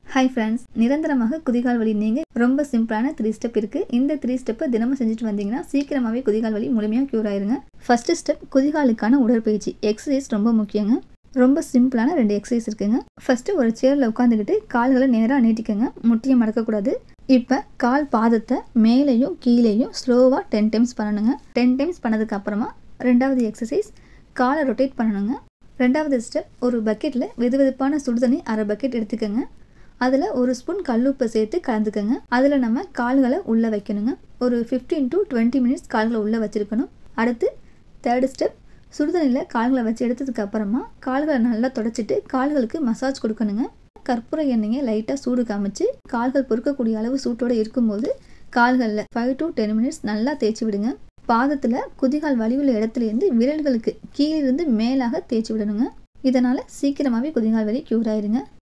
hi friends நிரந்தரமாக குதிகால் வலி நீங்க ரொம்ப சிம்பிளான த்ரீ ஸ்டெப் இருக்குது இந்த த்ரீ ஸ்டெப்பை தினமும் செஞ்சுட்டு வந்தீங்கன்னா சீக்கிரமாகவே குதிகால் வலி முழுமையாக க்யூர் ஆயிருங்க ஃபர்ஸ்ட் ஸ்டெப் குதிகாலுக்கான உடற்பயிற்சி எக்ஸசைஸ் ரொம்ப முக்கியங்க ரொம்ப சிம்பிளான ரெண்டு எக்ஸசைஸ் இருக்குங்க ஃபஸ்ட்டு ஒரு சேரில் உட்காந்துக்கிட்டு கால்களை நேராக நீட்டிக்கங்க முட்டியை மடக்கக்கூடாது இப்போ கால் பாதத்தை மேலேயும் கீழேயும் ஸ்லோவாக டென் டைம்ஸ் பண்ணணுங்க டென் டைம்ஸ் பண்ணதுக்கு அப்புறமா ரெண்டாவது எக்ஸசைஸ் காலை ரொட்டேட் பண்ணணுங்க ரெண்டாவது ஸ்டெப் ஒரு பக்கெட்டில் வெது வெதுப்பான சுடுதண்ணி அரை பக்கெட் எடுத்துக்கோங்க அதில் ஒரு ஸ்பூன் கல்லுப்பை சேர்த்து கலந்துக்கோங்க அதில் நம்ம கால்களை உள்ளே வைக்கணுங்க ஒரு ஃபிஃப்டீன் டு டுவெண்ட்டி மினிட்ஸ் கால்களை உள்ளே வச்சுருக்கணும் அடுத்து தேர்டு ஸ்டெப் சுடுதண்ணியில் கால்களை வச்சு எடுத்ததுக்கு அப்புறமா கால்களை நல்லா தொடச்சிட்டு கால்களுக்கு மசாஜ் கொடுக்கணுங்க கற்பூர எண்ணெயை லைட்டாக சூடு காமிச்சு கால்கள் பொறுக்கக்கூடிய அளவு சூட்டோடு இருக்கும்போது கால்களில் ஃபைவ் டு டென் மினிட்ஸ் நல்லா தேய்ச்சி விடுங்க பாதத்தில் குதிகால் வலியுள்ள இடத்துலேருந்து விரல்களுக்கு கீழிருந்து மேலாக தேய்ச்சி விடணுங்க இதனால் சீக்கிரமாகவே குதிகால் வலி க்யூர் ஆயிருங்க